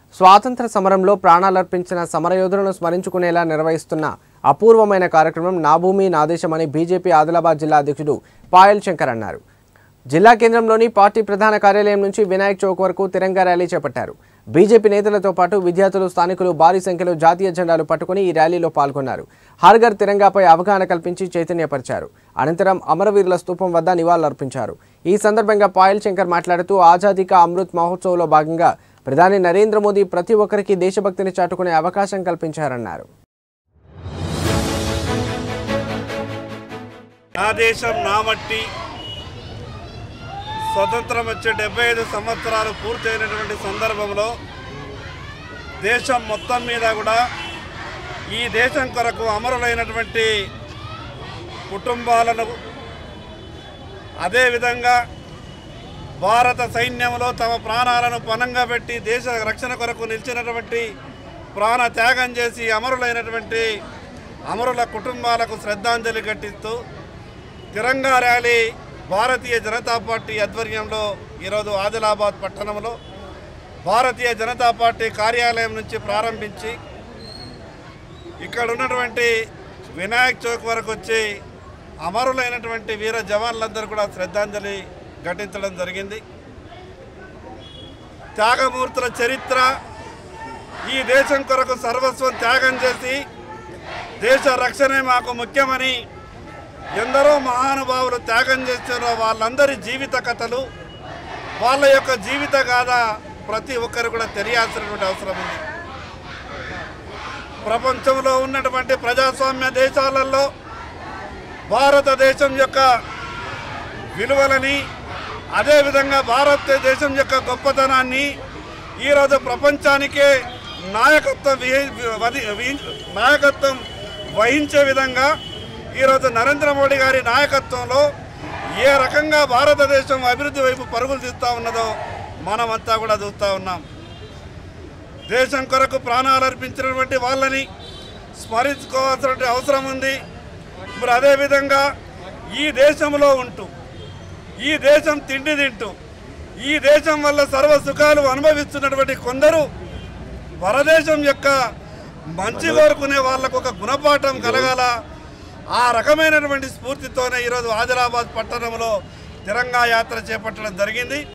స్వాతంత్ర సమరంలో ప్రాణాలర్పించిన సమరయోధులను స్మరించుకునేలా నిర్వహిస్తున్న అపూర్వమైన కార్యక్రమం నా భూమి నా దేశం అని బీజేపీ ఆదిలాబాద్ జిల్లా అధ్యక్షుడు పాయల్ శంకర్ అన్నారు జిల్లా కేంద్రంలోని పార్టీ ప్రధాన కార్యాలయం నుంచి వినాయక్ చౌక్ వరకు తిరంగా ర్యాలీ చేపట్టారు బీజేపీ నేతలతో పాటు విద్యార్థులు స్థానికులు భారీ సంఖ్యలో జాతీయ జెండాలు పట్టుకుని ఈ ర్యాలీలో పాల్గొన్నారు హర్ఘర్ తిరంగాపై అవగాహన కల్పించి చైతన్యపరిచారు అనంతరం అమరవీరుల స్తూపం వద్ద నివాళులర్పించారు ఈ సందర్భంగా పాయల్ శంకర్ మాట్లాడుతూ ఆజాదీ కా అమృత్ మహోత్సవ్లో భాగంగా ప్రధాని నరేంద్ర మోదీ ప్రతి ఒక్కరికి దేశభక్తిని చాటుకునే అవకాశం కల్పించారన్నారు నా దేశం నా మట్టి స్వతంత్రం వచ్చే డెబ్బై ఐదు సంవత్సరాలు పూర్తయినటువంటి సందర్భంలో దేశం మొత్తం మీద కూడా ఈ దేశం కొరకు అమరులైనటువంటి కుటుంబాలను అదేవిధంగా భారత సైన్యంలో తమ ప్రాణాలను పణంగా పెట్టి దేశ రక్షణ కొరకు నిలిచినటువంటి ప్రాణ త్యాగం చేసి అమరులైనటువంటి అమరుల కుటుంబాలకు శ్రద్ధాంజలి ఘటిస్తూ తిరంగా ర్యాలీ భారతీయ జనతా పార్టీ ఆధ్వర్యంలో ఈరోజు ఆదిలాబాద్ పట్టణంలో భారతీయ జనతా పార్టీ కార్యాలయం నుంచి ప్రారంభించి ఇక్కడ ఉన్నటువంటి వినాయక్ చౌక్ వరకు వచ్చి అమరులైనటువంటి వీర జవాన్లందరూ కూడా శ్రద్ధాంజలి ఘటించడం జరిగింది త్యాగమూర్తుల చరిత్ర ఈ దేశం కొరకు సర్వస్వం త్యాగం చేసి దేశ రక్షణే మాకు ముఖ్యమని ఎందరో మహానుభావులు త్యాగం చేస్తారో వాళ్ళందరి జీవిత కథలు వాళ్ళ యొక్క జీవిత గాథ ప్రతి ఒక్కరు కూడా తెలియాల్సినటువంటి అవసరం ఉంది ప్రపంచంలో ఉన్నటువంటి ప్రజాస్వామ్య దేశాలలో భారతదేశం యొక్క విలువలని అదేవిధంగా భారతదేశం యొక్క గొప్పతనాన్ని ఈరోజు ప్రపంచానికే నాయకత్వం విహి- వది- వి- నాయకత్వం వహించే విధంగా ఈరోజు నరేంద్ర మోడీ గారి నాయకత్వంలో ఏ రకంగా భారతదేశం అభివృద్ధి వైపు పరుగులు తీస్తూ ఉన్నదో మనమంతా కూడా చూస్తూ ఉన్నాం దేశం కొరకు ప్రాణాలు అర్పించినటువంటి వాళ్ళని స్మరించుకోవాల్సిన అవసరం ఉంది మరి అదేవిధంగా ఈ దేశంలో ఉంటూ ఈ దేశం తిండి తింటూ ఈ దేశం వల్ల సర్వ సుఖాలు అనుభవిస్తున్నటువంటి కొందరు పరదేశం యొక్క మంచి కోరుకునే వాళ్ళకు ఒక గుణపాఠం కలగాల ఆ రకమైనటువంటి స్ఫూర్తితోనే ఈరోజు ఆదిలాబాద్ పట్టణంలో తిరంగా యాత్ర చేపట్టడం జరిగింది